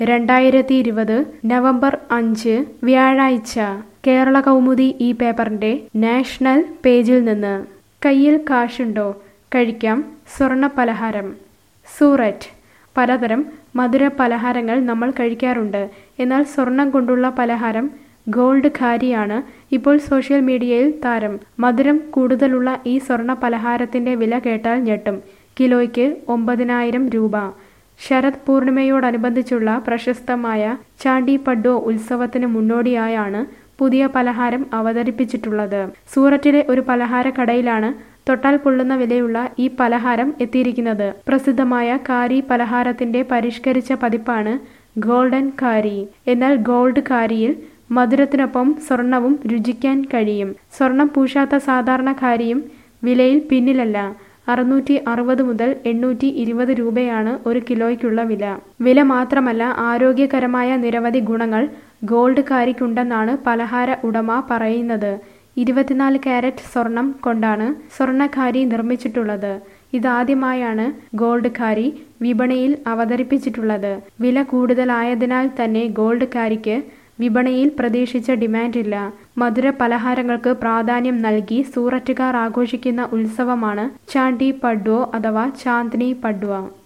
രണ്ടായിരത്തി ഇരുപത് നവംബർ അഞ്ച് വ്യാഴാഴ്ച കേരള കൗമുദി ഈ പേപ്പറിന്റെ നാഷണൽ പേജിൽ നിന്ന് കയ്യിൽ കാശുണ്ടോ കഴിക്കാം സ്വർണ്ണ പലഹാരം സൂററ്റ് പലതരം മധുര പലഹാരങ്ങൾ നമ്മൾ കഴിക്കാറുണ്ട് എന്നാൽ സ്വർണം കൊണ്ടുള്ള പലഹാരം ഗോൾഡ് ഖാരിയാണ് ഇപ്പോൾ സോഷ്യൽ മീഡിയയിൽ താരം മധുരം കൂടുതലുള്ള ഈ സ്വർണ്ണ പലഹാരത്തിന്റെ വില കേട്ടാൽ ഞെട്ടും കിലോയ്ക്ക് ഒമ്പതിനായിരം രൂപ ശരത് പൂർണിമയോടനുബന്ധിച്ചുള്ള പ്രശസ്തമായ ചാണ്ടി പഡ്ഡോ ഉത്സവത്തിന് മുന്നോടിയായാണ് പുതിയ പലഹാരം അവതരിപ്പിച്ചിട്ടുള്ളത് സൂററ്റിലെ ഒരു പലഹാര കടയിലാണ് തൊട്ടാൽ പൊള്ളുന്ന വിലയുള്ള ഈ പലഹാരം എത്തിയിരിക്കുന്നത് പ്രസിദ്ധമായ കാരി പലഹാരത്തിന്റെ പരിഷ്കരിച്ച പതിപ്പാണ് ഗോൾഡൻ കാരി എന്നാൽ ഗോൾഡ് കാരിയിൽ മധുരത്തിനൊപ്പം സ്വർണവും രുചിക്കാൻ കഴിയും സ്വർണം പൂശാത്ത സാധാരണ കാരിയും വിലയിൽ പിന്നിലല്ല അറുന്നൂറ്റി അറുപത് മുതൽ എണ്ണൂറ്റി ഇരുപത് രൂപയാണ് ഒരു കിലോയ്ക്കുള്ള വില വില മാത്രമല്ല ആരോഗ്യകരമായ നിരവധി ഗുണങ്ങൾ ഗോൾഡ് കാരിക്കുണ്ടെന്നാണ് പലഹാര ഉടമ പറയുന്നത് ഇരുപത്തിനാല് കാരറ്റ് സ്വർണം കൊണ്ടാണ് സ്വർണ്ണക്കാരി നിർമ്മിച്ചിട്ടുള്ളത് ഇതാദ്യമായാണ് ഗോൾഡ് കാരി വിപണിയിൽ അവതരിപ്പിച്ചിട്ടുള്ളത് വില കൂടുതലായതിനാൽ തന്നെ ഗോൾഡ് കാരിക്ക് വിപണിയിൽ പ്രതീക്ഷിച്ച ഡിമാൻഡില്ല മധുര പലഹാരങ്ങൾക്ക് പ്രാധാന്യം നൽകി സൂററ്റുകാർ ആഘോഷിക്കുന്ന ഉത്സവമാണ് ചാണ്ടി പഡ്വോ അഥവാ ചാന്ദ്നി പഡ്വ